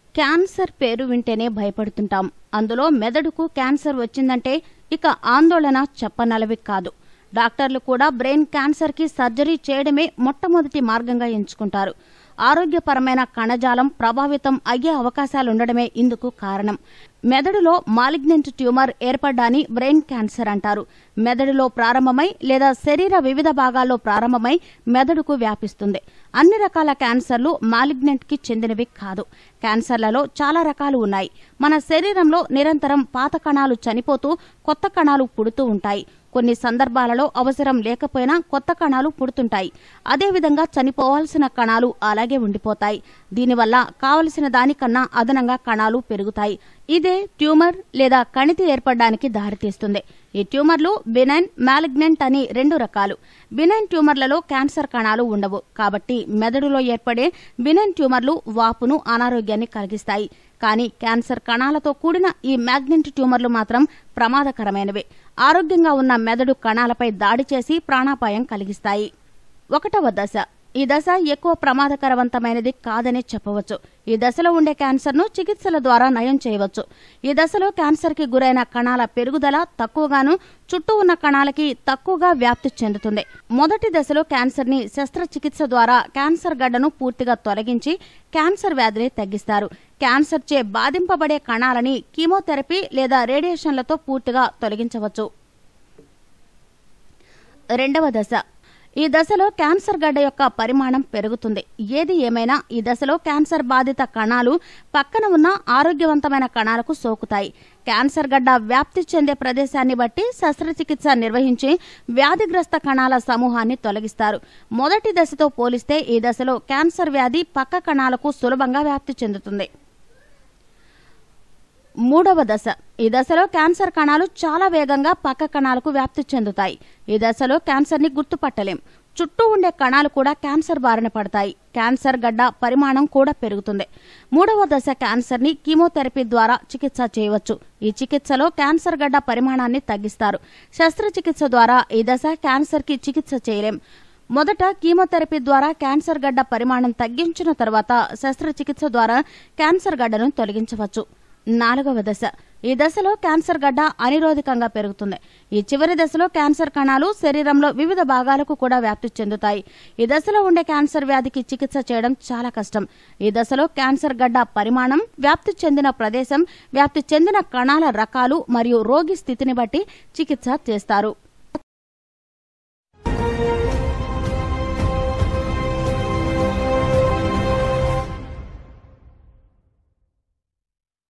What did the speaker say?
cancer పేరు వింటేనే భయపడుతుంటాం అందులో మెదడుకు క్యాన్సర్ వచ్చిందంటే ఇక ఆందోళన చెప్పనలవి కాదు డాక్టర్లు కూడా బ్రెయిన్ క్యాన్సర్కి సర్జరీ చేయడమే మొట్టమొదటి మార్గంగా ఎంచుకుంటారు ఆరోగ్యపరమైన కణజాలం ప్రభావితం అయ్యే అవకాశాలుండడమే ఇందుకు కారణం మెదడులో మాలిగ్నెంట్ ట్యూమర్ ఏర్పడ్డాని బ్రెయిన్ క్యాన్సర్ అంటారు మెదడులో ప్రారంభమై లేదా శరీర వివిధ భాగాల్లో ప్రారంభమై మెదడుకు వ్యాపిస్తుంది అన్ని రకాల క్యాన్సర్లు మాలిగ్నెంట్ కి చెందినవి కాదు క్యాన్సర్లలో చాలా రకాలు ఉన్నాయి మన శరీరంలో నిరంతరం పాత కణాలు చనిపోతూ కొత్త కణాలు పుడుతూ ఉంటాయి కొన్ని సందర్భాలలో అవసరం లేకపోయినా కొత్త కణాలు పుడుతుంటాయి అదేవిధంగా చనిపోవాల్సిన కణాలు అలాగే ఉండిపోతాయి దీనివల్ల కావలసిన దానికన్నా అదనంగా కణాలు పెరుగుతాయి ఇదే ట్యూమర్ లేదా కణితి ఏర్పడడానికి దారితీస్తుంది ఈ ట్యూమర్లు బినైన్ మాలిగ్నెంట్ అని రెండు రకాలు బినైన్ ట్యూమర్లలో క్యాన్సర్ కణాలు ఉండవు కాబట్టి మెదడులో ఏర్పడే బినైన్ ట్యూమర్లు వాపును అనారోగ్యాన్ని కలిగిస్తాయి కానీ క్యాన్సర్ కణాలతో కూడిన ఈ మ్యాగ్నెంట్ ట్యూమర్లు మాత్రం ప్రమాదకరమైనవే ఆరోగ్యంగా ఉన్న మెదడు కణాలపై దాడి చేసి ప్రాణాపాయం కలిగిస్తాయి ఒకటవ దశ ఈ దశ ఎక్కువ ప్రమాదకరవంతమైనది కాదనే చెప్పవచ్చు ఈ దశలో ఉండే క్యాన్సర్ను చికిత్సల ద్వారా నయం చేయవచ్చు ఈ దశలో క్యాన్సర్కి గురైన కణాల పెరుగుదల తక్కువగాను చుట్టూ ఉన్న కణాలకి తక్కువగా వ్యాప్తి చెందుతుంది మొదటి దశలో క్యాన్సర్ని శస్త్రచికిత్స ద్వారా క్యాన్సర్ గడ్డను పూర్తిగా తొలగించి క్యాన్సర్ వ్యాధిని తగ్గిస్తారు క్యాన్సర్ చే బాధింపబడే కణాలని కీమోథెరపీ లేదా రేడియేషన్లతో పూర్తిగా తొలగించవచ్చు రెండవ దశ ఈ దశలో క్యాన్సర్ గడ్డ యొక్క పరిమాణం పెరుగుతుంది ఏది ఏమైనా ఈ దశలో క్యాన్సర్ బాధిత కణాలు పక్కన ఉన్న ఆరోగ్యవంతమైన కణాలకు సోకుతాయి క్యాన్సర్ గడ్డ వ్యాప్తి చెందే ప్రదేశాన్ని బట్టి శస్త్రచికిత్స నిర్వహించి వ్యాధిగ్రస్త కణాల సమూహాన్ని తొలగిస్తారు మొదటి దశతో పోలిస్తే ఈ దశలో క్యాన్సర్ వ్యాధి పక్క కణాలకు సులభంగా వ్యాప్తి చెందుతుంది మూడవ దశ ఈ దశలో క్యాన్సర్ కణాలు చాలా వేగంగా పక్క కణాలకు వ్యాప్తి చెందుతాయి ఈ దశలో క్యాన్సర్ని గుర్తుపట్టలేం చుట్టూ ఉండే కణాలు కూడా క్యాన్సర్ బారిన పడతాయి క్యాన్సర్ గడ్డ పరిమాణం కూడా పెరుగుతుంది మూడవ దశ క్యాన్సర్ని కీమోథెరపీ ద్వారా చికిత్స చేయవచ్చు ఈ చికిత్సలో క్యాన్సర్ గడ్డ పరిమాణాన్ని తగ్గిస్తారు శస్త్రచికిత్స ద్వారా ఈ దశ క్యాన్సర్కి చికిత్స చేయలేం మొదట కీమోథెరపీ ద్వారా క్యాన్సర్ గడ్డ పరిమాణం తగ్గించిన తర్వాత శస్త్రచికిత్స ద్వారా క్యాన్సర్ గడ్డను తొలగించవచ్చు నాలుగవ దశ ఈ దశలో క్యాన్సర్ గడ్డ అనిరోధకంగా పెరుగుతుంది ఈ చివరి దశలో క్యాన్సర్ కణాలు శరీరంలో వివిధ భాగాలకు కూడా వ్యాప్తి చెందుతాయి ఈ దశలో ఉండే క్యాన్సర్ వ్యాధికి చికిత్స చేయడం చాలా కష్టం ఈ దశలో క్యాన్సర్ గడ్డ పరిమాణం వ్యాప్తి చెందిన ప్రదేశం వ్యాప్తి చెందిన కణాల రకాలు మరియు రోగి స్థితిని బట్టి చికిత్స చేస్తారు